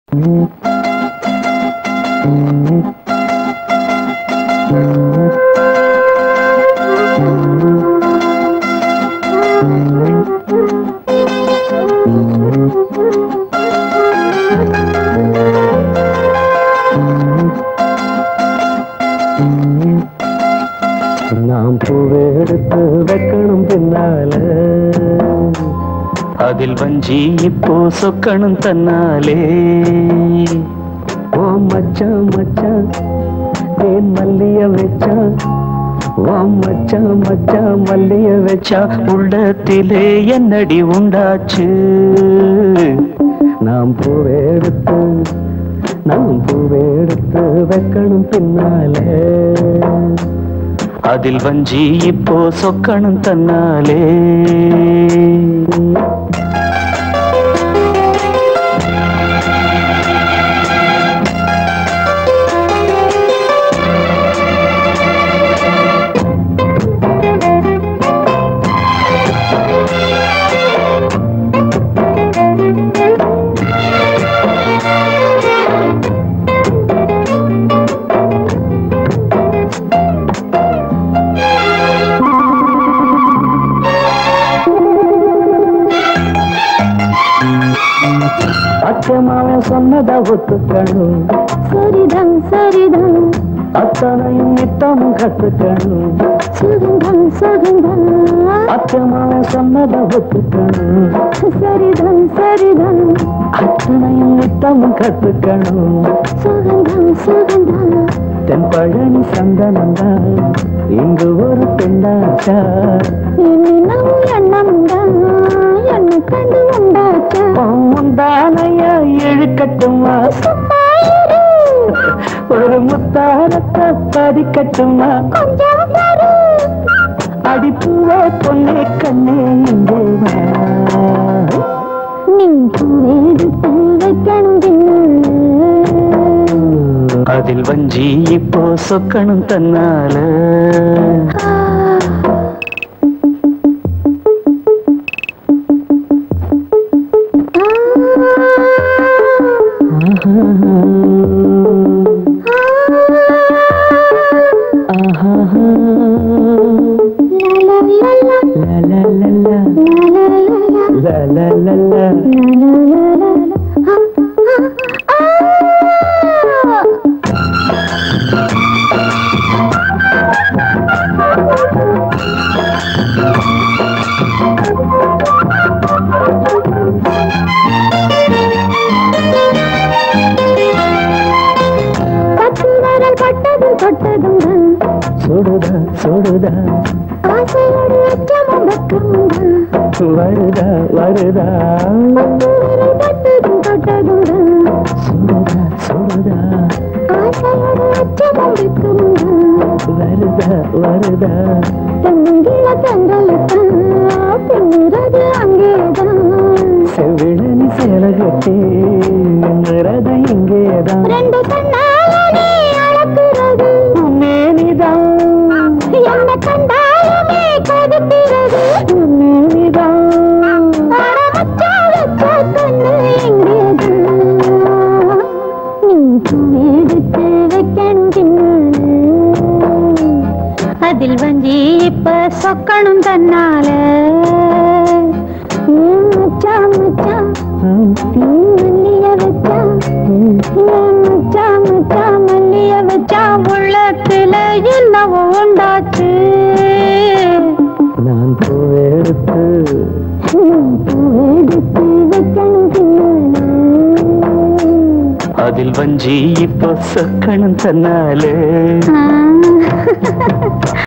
நாம் பூவை எடுத்து வைக்கணும் பின்னால அதில் வஞ்சி இப்போ சொக்கணும் தன்னாலே ஓ மச்சான் மச்சான் தேன் மல்லிய வச்சான் ஓ மச்சான் மச்சான் மல்லிய வச்சா உள்ளத்திலே என்னடி உண்டாச்சு நாம் பூவை எடுத்து நாம் பூவை எடுத்து வைக்கணும் பின்னால அதில் வஞ்சி இப்போ சொக்கணும் தன்னாலே அச்சமாவன் சொன்னதை ஒத்துக்கணும் சரிதான் சரிதான் அத்தனையும் நித்தமும் கத்துக்கணும் சுகந்தான் சுகந்தான் அச்சமாவன் சொன்னதை ஒத்துக்கணும் சரிதான் சரிதான் அத்தனையும் நித்தமும் கத்துக்கணும் சுகந்தான் சுகந்தான் தென் பழனி சந்தனந்தா இங்கு ஒரு பெண்ணாச்சா என்னினம் எண்ணம்தான் என்ன கண்டு உண்டாச்சா முந்தானையா இழுக்கட்டுமா சும்மா இரு. ஒரு முத்தாரத்தை பதிக்கட்டுமா கொஞ்சம் வரு. அடிப்பூவ பொண்ணே கண்ணே இங்கே வா. நீ பூவெடுத்து வைக்கணும் பின்னால. அதில் வஞ்சி இப்போ சொக்கணும் தன்னால ஆ. ஆஹா. லா, லா, லா, லா. லா, லா, லா, லா. லா, லா, லா, லா. லா, லா, லா, லா. பத்து விரல் பட்டதும் தொட்டதும் தான் சுடுதா சுடுதா ஆசையோடு அச்சமும் வெட்கமும் தான் வருதா வருதா பத்து விரல் பட்டதும் தொட்டதும் தான் சுடுதா சுடுதா ஆசையோடு அச்சமும் வெட்கமும் தான் வருதா வருதா தென்னங்கில தென்றலுத்தான் பின்னுறது அங்கேதான் செவிழனி சேலகத்தே நிறது இங்கேதான் ரெண்டு கண்ணால நீ அளக்குறது மேனிதான் என்ன கண்டாலுமே கொதிக்கிறது மேனிதான் அட மச்சான் வச்ச கண்ணு எங்கேதான் நீ எடுத்து வைக்கணும் பின்னால அதில் வஞ்சி இப்ப சொக்கணும் தன்னால ஏன் மச்சான் மச்சான் நீ மல்லிய வச்சா ஏன் மச்சான் மச்சான் மல்லிய வச்சா உள்ளத்துல என்னவோ உண்டாச்சு நான் பூவெடுத்து எடுத்து வைக்கணும் பின்னால அதில் வஞ்சி இப்போ சொக்கணும் தன்னாலே ஆ